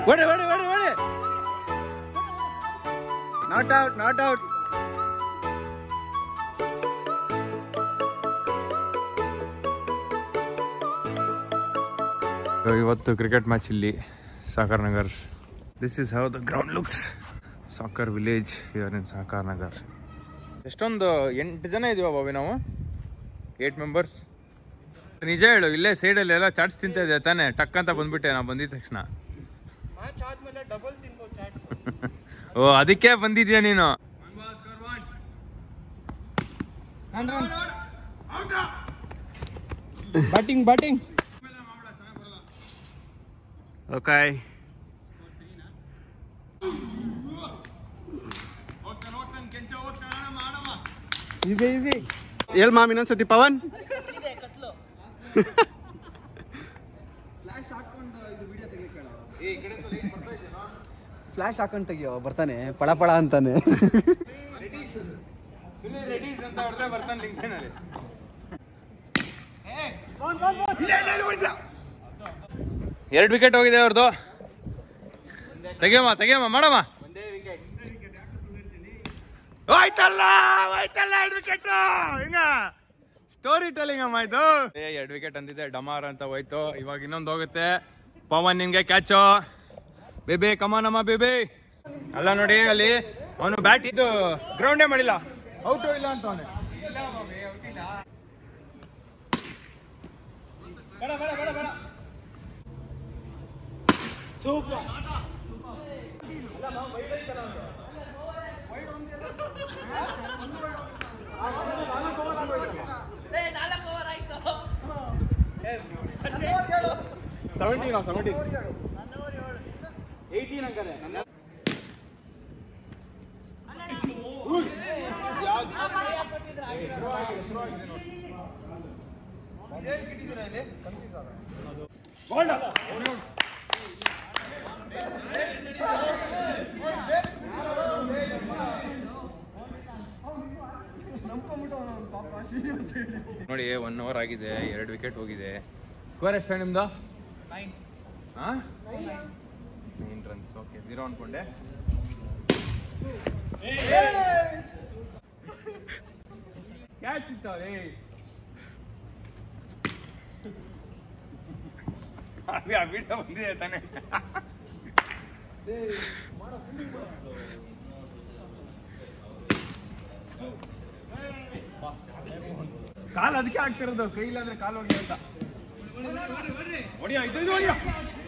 ಹೊಡಿ ಹೊಡಿ ಹೊಡಿ ಹೊಡಿ ನಾಟ್ ಔಟ್ ನಾಟ್ ಔಟ್ ಇವತ್ತು ಕ್ರಿಕೆಟ್ ಮ್ಯಾಚ್ ಇಲ್ಲಿ Sahakar Nagar this is how the ground looks Sahakar village here in Sahakar Nagar ಎಷ್ಟೊಂದು ಎಂಟು ಜನ ಇದೀವ ಬಾಬಿ ನಾವು ಏಟ್ ಮೆಂಬರ್ಸ್ ನಿಜ ಹೇಳು ಇಲ್ಲೇ ಸೈಡಲ್ಲಿ ಎಲ್ಲ ಚಾಟ್ಸ್ ತಿಂತಾ ಇದೆ ತಾನೇ ಟಕ್ ಅಂತ ಬಂದ್ಬಿಟ್ಟೆ ನಾ ಬಂದಿದ ತಕ್ಷಣ ಓ ಅದಕ್ಕೆ ಬಂದಿದ್ಯಾ ನೀನು batting batting okay easy easy ಹೇಳ್ ಮಾಮ್ ಇನ್ನೊಂದ್ಸತಿ ಪವನ್ ಫ್ಲಾಶ್ ಹಾಕೊಂಡ್ ತೆಗಿಯೋ ಬರ್ತಾನೆ ಪಳ ಪಳ ಅಂತಾನೆ ಎರಡು ವಿಕೆಟ್ ಹೋಗಿದೆ ಅವ್ರದ್ದು ತೆಗಿಯಮ್ಮ ತೆಗಿಯಮ್ಮ ಮಾಡಮ್ಮ ಹೋಯ್ತಲ್ಲ ಹೋಯ್ತಲ್ಲ ಎರಡು ವಿಕೆಟ್ ಹಿಂಗ ಸ್ಟೋರಿ ಟೆಲಿಂಗ್ ಅಮ್ಮ ಆಯ್ತು ಏ ಎರಡು ವಿಕೆಟ್ ಅಂದಿದೆ ಡಮಾರ್ ಅಂತ ಹೋಯ್ತು ಇವಾಗ ಇನ್ನೊಂದು ಹೋಗುತ್ತೆ ಪವನ್ ನಿನ್ಗೆ ಕ್ಯಾಚು ಬೇಬಿ ಕಮಾನಮ್ಮ ಬೇಬಿ ಅಲ್ಲ ನೋಡಿ ಅಲ್ಲಿ ಅವನು ಬ್ಯಾಟ್ ಇದು ಗ್ರೌಂಡೇ ಮಾಡಿಲ್ಲ ಔಟು ಇಲ್ಲ ಅಂತ ಅವನು ಸೆವೆಂಟೀನ್ ಸೆವೆಂಟೀನ್ ಏಯ್ಟೀನ್ ಅಂಕನೆ ನೋಡಿ ಒನ್ ಅವರ್ ಆಗಿದೆ ಎರಡು ವಿಕೆಟ್ ಹೋಗಿದೆ ಸ್ಕೋರ್ ಎಷ್ಟು ನಿಮ್ದು ನೈನ್ ರನ್ಸ್ ಓಕೆ ಜೀರೋ ಅನ್ಕೊಂಡೆ ಕ್ಯಾಚ್ ಇತ್ತವೇ ವಿಡಿಯೋ ಬಂದಿದೆ ತಾನೆ ಕಾಲು ಅದಕ್ಕೆ ಆಗ್ತಿರೋದು ಕೈಲಾದ್ರೆ ಕಾಲು ಹೊಡಿ ಅಂತ ಹೊಡಿಯ ಇದು ಇದು ಹೊಡಿಯ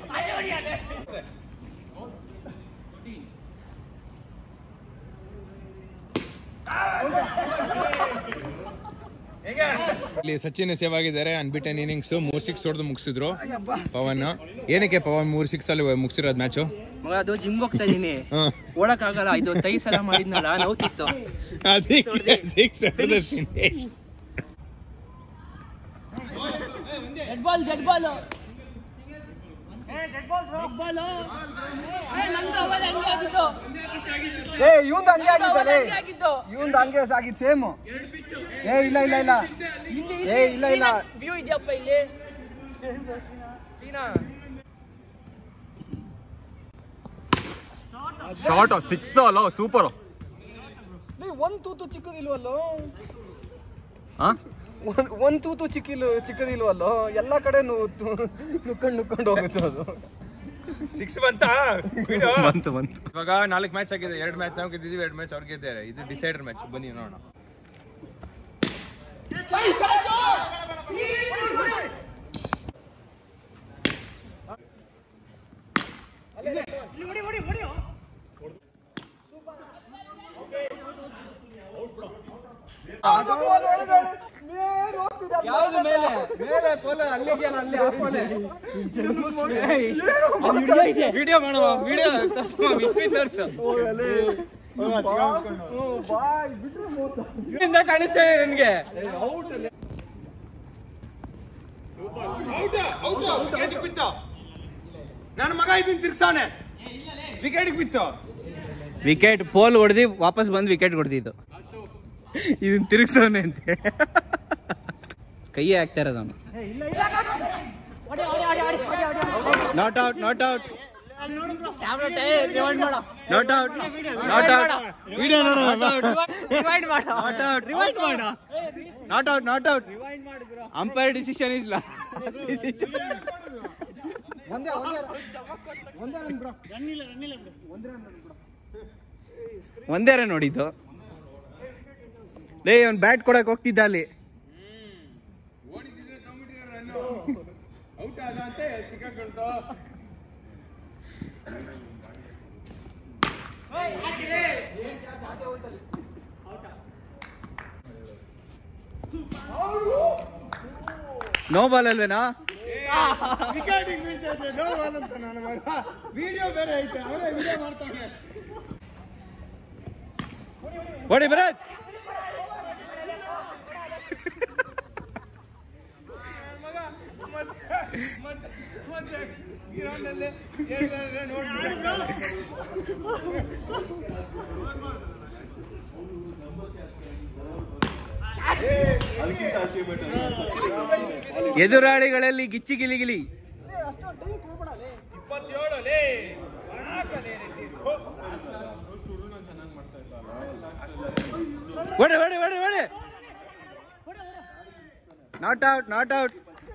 ಇಲ್ಲಿ ಸಚಿನ್ ಸೇವ್ ಆಗಿದ್ದಾರೆ ಅನ್ಬಿಟನ್ ಇನ್ನಿಂಗ್ಸ್ ಮೂರ್ ಸಿಕ್ಸ್ ಹೊಡೆದು ಮುಗಿಸಿದ್ರು ಪವನ್ ಏನಕ್ಕೆ ಪವನ್ ಮೂರ್ ಸಿಕ್ಸ್ ಅಲ್ಲಿ ಮುಗಿಸಿರೋದು ಮ್ಯಾಚು ಮಗ ಅದು ಜಿಮ್ ಹೋಗ್ತಾ ಇದೀನಿ ಓಡಕ್ ಆಗಲ್ಲ ಇದು ತೈ ಸಲ ಮಾಡಿದ್ನಲ್ಲ ನೋವ್ತಿತ್ತು ಅದಕ್ಕೆ ಸಿಕ್ಸ್ ಹೊಡೆದು finish dead ball dead ball ball ನಂದು ಅವಲ್ ಹಂಗೆ ಆಗಿದ್ದು ಏ ಇವಂದ್ ಹಂಗೆ ಆಗಿದ್ದಲೇ ಹಂಗೆ ಆಗಿದ್ದು ಇವಂದ್ ಹಂಗೆ ಆಗಿದ್ ಸೇಮ್ ಏ ಇಲ್ಲ ಇಲ್ಲ ಇಲ್ಲ ಇಲ್ಲಿ ಏ ಇಲ್ಲ ಇಲ್ಲ ವ್ಯೂ ಇದೆಯಪ್ಪ ಇಲ್ಲಿ ಸೀನಾ ಶಾರ್ಟ್ ಸಿಕ್ಸ್ ಅಲ್ಲ ಸೂಪರ್ ನೀ ಒಂದ್ ತೂತು ಚಿಕ್ಕದಿಲ್ವಲ್ಲೋ ಒಂದ್ ಒಂದ್ ತೂತು ಚಿಕ್ಕಿಲ್ ಚಿಕ್ಕದಿಲ್ವಲ್ಲೋ ಎಲ್ಲಾ ಕಡೆ ನುಕ್ಕೊಂಡ್ ನುಕ್ಕೊಂಡು ಹೋಗುತ್ತೆ ಅದು ಸಿಕ್ಸ್ ಬಂತಾ ಬಂತು ಬಂತು ಇವಾಗ ನಾಲ್ಕು ಮ್ಯಾಚ್ ಆಗಿದೆ ಎರಡು ಮ್ಯಾಚ್ ನಾವು ಗೆದ್ದಿದ್ದೀವಿ ಎರಡು ಮ್ಯಾಚ್ ಅವ್ರು ಗೆದ್ದಿದ್ದಾರೆ ಇದು ಡಿಸೈಡರ್ ಮ್ಯಾಚ್ ಬನ್ನಿ ನೋಡೋಣ ಯಾವ್ದು ಮೇಲೆ ಮೇಲೆ ಪೋಲ ಅಲ್ಲಿಗೆ ಅಲ್ಲಿ ಹಾಕೋನೆ ವಿಡಿಯೋ ಮಾಡುವ ವಿಡಿಯೋ ತರ್ಸ್ಕೊ ಹಿಸ್ಟ್ರಿ ತರ್ಸು ಇಲ್ಲಿಂದ ಕಾಣಿಸ್ತಾ ಇದೆ ನನ್ಗೆ ನನ್ನ ಮಗ ಇದನ್ನ ತಿರ್ಸಾನೆ ವಿಕೆಟ್ ಬಿತ್ತು ವಿಕೆಟ್ ಪೋಲ್ ಹೊಡೆದಿ ವಾಪಸ್ ಬಂದು ವಿಕೆಟ್ ಹೊಡೆದಿದ್ದು ಇದನ್ನ ತಿರುಗಿಸೋನೆ ಅಂತೆ ಕೈಯೇ ಆಗ್ತಾ ಇರೋದು ಅವನು not out not out not out not out video not out not out not out umpire decision ಇಲ್ಲ ಒಂದೇ ಒಂದೇ ಒಂದೇ ರನ್ ಬಿಡ ಒಂದೇ ರನ್ ನೋಡಿದ್ದು ಲೇ ಅವ್ನು ಬ್ಯಾಟ್ ಕೊಡಕ್ ಹೋಗ್ತಿದ್ದ ಅಲ್ಲಿ ಔಟ್ ಆದ ಅಂತ ಸಿಕ್ಕಾಕೊಂಡ್ತು ನೋ ಬಾಲ್ ಅಲ್ವೇನಾ ವಿಕೆಟಿಗೆ ಬೀಳ್ತೈತೆ ನೋ ಅಂತ ನನ್ನ ಮಗ ವಿಡಿಯೋ ಬೇರೆ ಐತೆ ಅವನೇ ವಿಡಿಯೋ ಮಾಡ್ತಾನೆ ಹೊಡಿ ಭರತ್ ಮತ್ತೆ ಮತ್ತೆ ಗ್ರೌಂಡಲ್ಲಿ ಏನಾದ್ರೆ ನೋಡ್ಬಿಟ್ಟು ಎದುರಾಳಿಗಳಲ್ಲಿ ಗಿಚ್ಚಿ ಗಿಲಿ ಗಿಲಿ ಇಪ್ಪತ್ತೇಳು ಲೇ ಹೊಡಿ ಹೊಡಿ ಹೊಡಿ ಹೊಡಿ not out not out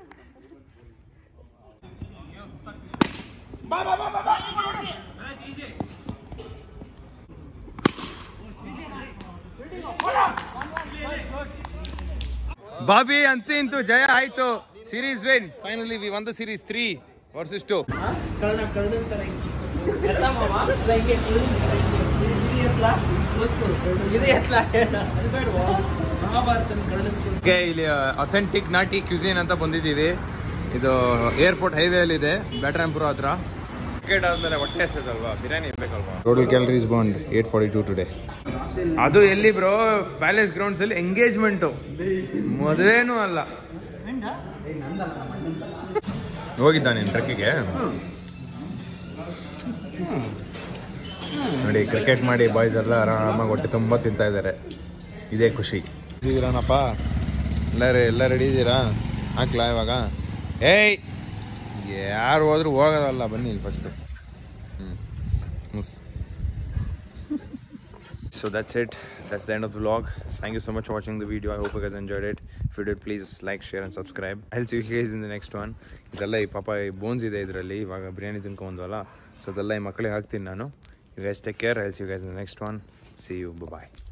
Bobby ಅಂತೂ ಇಂತೂ ಜಯ ಆಯ್ತು ಸೀರೀಸ್ ವಿನ್ ಫೈನಲಿ ವಿ ಒಂದು series three versus two Karna ಕರ್ಣನ್ ತರ ಹಿಂಗೆ. ಎತ್ತ ಮಾವ? ಅಲ್ಲ ಹಿಂಗೆ ಕರ್ಣನ್ ತರ ಹಿಂಗೆ. ಇದು ಎತ್ಲ? ತೋರ್ಸ್ಕೊಡು. ಇದು ಎತ್ಲ? ಅದು ಬೇಡ್ವಾ? ಮಹಾಭಾರತನ ಕರ್ಣನ್ ತೋರ್ಸ್ಕೊಡು. ಓಕೆ ಇಲ್ಲಿ ಅಥೆಂಟಿಕ್ ನಾಟಿ ಕ್ಯೂಸಿನ್ ಅಂತ ಬಂದಿದ್ದೀವಿ ಇದು ಏರ್ಪೋರ್ಟ್ ಹೈವೇ ಅಲ್ಲಿ ಇದೆ ಬ್ಯಾಟ್ರಾಂಪುರ ಹತ್ರ ಕ್ರಿಕೆಟ್ ಆದ್ಮೇಲೆ ಹೊಟ್ಟೆ ಹಸದಲ್ವಾ ಬಿರಿಯಾನಿ ಇರ್ಬೇಕಲ್ವಾ total calories bond eight forty two today ಅದು ಎಲ್ಲಿ ಬ್ರೋ ಪ್ಯಾಲೇಸ್ ಗ್ರೌಂಡ್ಸ್ ಅಲ್ಲಿ ಎಂಗೇಜ್ಮೆಂಟು ಮದುವೆನೂ ಅಲ್ಲ ಹೋಗಿದ್ದ ನೀನು ಟ್ರಕ್ಕಿಗೆ ನೋಡಿ ಕ್ರಿಕೆಟ್ ಮಾಡಿ ಬಾಯ್ಸ್ ಎಲ್ಲ ಆರಾಮಾಗಿ ಹೊಟ್ಟೆ ತುಂಬ ತಿಂತಾ ಇದ್ದಾರೆ ಇದೇ ಖುಷಿ ಇದ್ದೀರಾನಪ್ಪ ಎಲ್ಲ re- ಎಲ್ಲ ರೆಡಿ ಇದ್ದೀರಾ ಹಾಕ್ಲಾ ಇವಾಗ ಏಯ್ ಯಾರು ಹೋದ್ರು ಹೋಗೋದಲ್ಲ ಬನ್ನಿ ಇಲ್ಲಿ ಫಸ್ಟು ಹ್ಞೂ So that's it. That's the end of the vlog. Thank you so much for watching the video. I hope you guys enjoyed it. If you did, please like, share, and subscribe. I'll see you guys in the next one. ಇದೆಲ್ಲ ಈ ಪಾಪ ಈ bones ಇದೆ ಇದರಲ್ಲಿ ಇವಾಗ biryani ತಿನ್ಕೊಂಡ್ವಲ್ಲ so ಅದೆಲ್ಲ ಈ ಮಕ್ಕಳಿಗೆ ಹಾಕ್ತೀನಿ ನಾನು you guys take care I'll see you guys in the next one see you bye